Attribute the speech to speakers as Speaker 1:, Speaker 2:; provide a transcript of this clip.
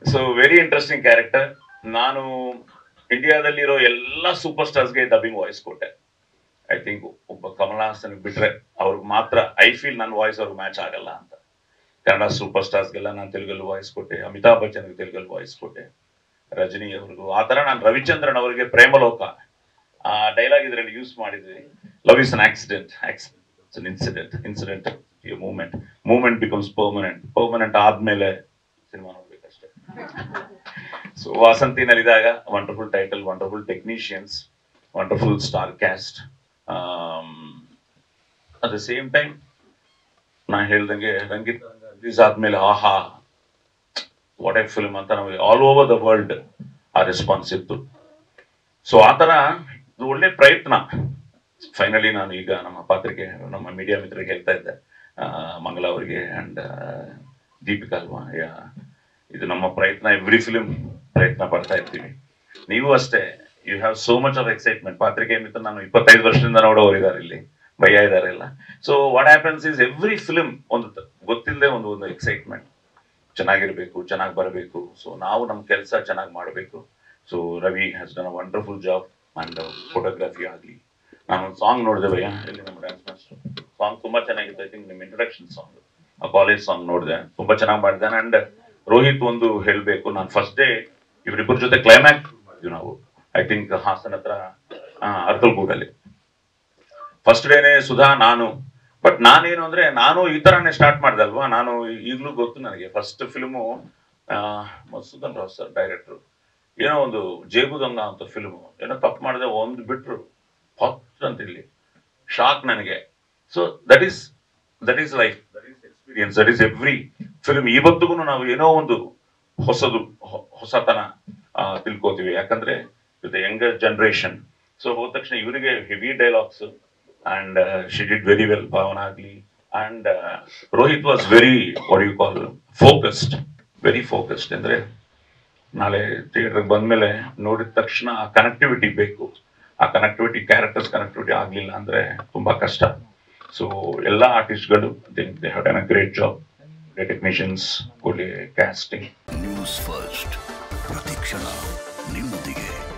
Speaker 1: so very interesting character ನಾನು ಇಂಡಿಯಾದಲ್ಲಿರೋ ಎಲ್ಲ ಸೂಪರ್ ಸ್ಟಾರ್ಸ್ಗೆ ಡಬ್ಬಿಂಗ್ ವಾಯ್ಸ್ ಕೊಟ್ಟೆ ಐ ಥಿಂಕ್ ಒಬ್ಬ ಕಮಲ್ ಹಾಸನ್ ಬಿಟ್ರೆ ಅವ್ರಿಗೆ ಮಾತ್ರ ಐ ಫೀಲ್ ನನ್ನ ವಾಯ್ಸ್ ಅವ್ರಿಗೆ ಮ್ಯಾಚ್ ಆಗಲ್ಲ ಅಂತ ಕನ್ನಡ ಸೂಪರ್ ಸ್ಟಾರ್ಸ್ಗೆಲ್ಲ ನಾನು ತೆಲುಗಲ್ಲಿ ವಾಯ್ಸ್ ಕೊಟ್ಟೆ ಅಮಿತಾಬ್ ಬಚ್ಚನ್ ತೆಲುಗಲ್ಲಿ ವಾಯ್ಸ್ ಕೊಟ್ಟೆ ರಜನಿ ಅವ್ರಿಗೂ ಆ ತರ ನಾನು ರವಿಚಂದ್ರನ್ ಅವರಿಗೆ ಪ್ರೇಮಲೋಕ ಆ ಡೈಲಾಗ್ ಇದರಲ್ಲಿ ಯೂಸ್ ಮಾಡಿದ್ವಿ love is an accident accident incident incident movement movement becomes permanent permanent ಆದ್ಮೇಲೆ ಸಿನಿಮಾ ನೋಡ್ಬೇಕಷ್ಟೇ ಸೊ ವಾಸಂತಿನಲ್ಲಿದ್ದಾಗ wonderful title wonderful technicians wonderful star cast at the same time ನಾ ಹೇಳ್ದಂಗೆ ರಂಗಿತ್ ರಿಲೀಸ್ ಆದ್ಮೇಲೆ ಆಹಾ ವಾಟ್ ಎ ಫಿಲ್ಮ್ ಅಂತ ನಾವು ಆಲ್ ಓವರ್ ದ ವರ್ಲ್ಡ್ ಆ ರೆಸ್ಪಾನ್ಸ್ ಇತ್ತು ಸೊ ಆ ಥರ ಇದು ಒಳ್ಳೆ ಪ್ರಯತ್ನ ಫೈನಲಿ ನಾನು ಈಗ ನಮ್ಮ ಪಾತ್ರಿಕೆ ನಮ್ಮ ಮೀಡಿಯಾ ಮಿತ್ರರಿಗೆ ಹೇಳ್ತಾ ಇದ್ದೆ ಆ, ಮಂಗಲ ಅವರಿಗೆ ಅಂಡ್ ದೀಪಿಕಾ ಅಲ್ವಾ ಯಾ ಇದು ನಮ್ಮ ಪ್ರಯತ್ನ ಎವ್ರಿ ಫಿಲ್ಮ್ ಪ್ರಯತ್ನ ಪಡ್ತಾ ಇರ್ತೀವಿ ನೀವು ಅಷ್ಟೇ you have so much of excitement ಪಾತ್ರಿಕೆ ಮಿತ್ರ ನಾನು ಇಪ್ಪತ್ತೈದು ವರ್ಷದಿಂದ ನೋಡೋರು ಇದ್ದಾರೆ ಇಲ್ಲಿ ಭಯ ಇದ್ದಾರೆ ಎಲ್ಲ so what happens is every film ಒಂದು ತ- ಗೊತ್ತಿಲ್ಲದೆ ಒಂದು ಒಂದು ಎಕ್ಸೈಟ್ಮೆಂಟ್ ಚೆನ್ನಾಗಿರ್ಬೇಕು ಚೆನ್ನಾಗಿ ಬರಬೇಕು ಸೊ ನಾವು ನಮ್ಮ ಕೆಲಸ ಚೆನ್ನಾಗಿ ಮಾಡಬೇಕು so Ravi has done a wonderful job and photography ಆಗಲಿ ನಾನು ಒಂದು ಸಾಂಗ್ ನೋಡಿದೆ ಭಯ್ಯ ಇಲ್ಲಿ ನಮ್ಮ ಡ್ಯಾನ್ಸ್ ಮಾಸ್ಟರ್ ಸಾಂಗ್ ತುಂಬಾ ಚೆನ್ನಾಗಿತ್ತು ಐ ಥಿಂಕ್ ನಿಮ್ಮ ಇಂಟ್ರೊಡಕ್ಷನ್ ಸಾಂಗ್ ಆ ಕಾಲೇಜ್ ಸಾಂಗ್ ನೋಡಿದೆ ತುಂಬಾ ಚೆನ್ನಾಗಿ ಮಾಡಿದ್ದಾನೆ ಅಂಡ್ ರೋಹಿತ್ ಒಂದು ಹೇಳಬೇಕು ನಾನು ಫಸ್ಟ್ ಡೇ ಇವರಿಬ್ಬರ ಜೊತೆ ಕ್ಲೈಮ್ಯಾಕ್ಸ್ ಮಾಡಿದ್ವಿ ನಾವು ಐ ಥಿಂಕ್ ಹಾಸನ ಹತ್ರ ಅರ್ಕಲ್ಗೂಡಲ್ಲಿ ಫಸ್ಟ್ ಡೇನೆ ಸುಧಾ ನಾನು ಬಟ್ ನಾನೇನು ಅಂದ್ರೆ ನಾನು ಈ ತರಾನೇ ಸ್ಟಾರ್ಟ್ ಮಾಡಿದೆ ಅಲ್ವಾ ನಾನು ಈಗಲೂ ಗೊತ್ತು ನನಗೆ first film Madhusudan Rao sir director ಏನೋ ಒಂದು ಜೇಬುದಂಗ ಅಂತ ಫಿಲ್ಮು ಏನೋ ತಪ್ಪು ಮಾಡಿದೆ ಒಂದು ಬಿಟ್ರು ಹೊತ್ ಅಂತ ಇಲ್ಲಿ ಶಾಕ್ ನನಗೆ so that is that is life that is experience that is every film ಇವತ್ತಿಗೂ ನಾವು ಏನೋ ಒಂದು ಹೊಸದು ಹೊ- ಹೊಸತನ ಆ, ತಿಳ್ಕೊತೀವಿ ಯಾಕಂದ್ರೆ ಇದು ಯಂಗರ್ ಜನರೇಷನ್ ಸೊ ಹೋದ ತಕ್ಷಣ ಇವರಿಗೆ heavy dialogues and she did very well Bhavana ಆಗ್ಲಿ and Rohit was very what you call focused very focused ಅಂದ್ರೆ ನಾಳೆ ಥಿಯೇಟರ್ಗೆ ಬಂದ್ಮೇಲೆ ನೋಡಿದ ತಕ್ಷಣ ಆ ಕನೆಕ್ಟಿವಿಟಿ ಬೇಕು ಆ ಕನೆಕ್ಟಿವಿಟಿ ಕ್ಯಾರೆಕ್ಟರ್ಸ್ ಕನೆಕ್ಟಿವಿಟಿ ಆಗ್ಲಿಲ್ಲ ಅಂದ್ರೆ ತುಂಬಾ ಕಷ್ಟ ಸೊ ಎಲ್ಲ ಆರ್ಟಿಸ್ಟ್ಗಳು they have done a great job great technicians ಒಳ್ಳೆ ಕ್ಯಾಸ್ಟಿಂಗ್
Speaker 2: ನ್ಯೂಸ್ ಫಸ್ಟ್ ಪ್ರತಿಕ್ಷಣ ನಿಮ್ಮೊಂದಿಗೆ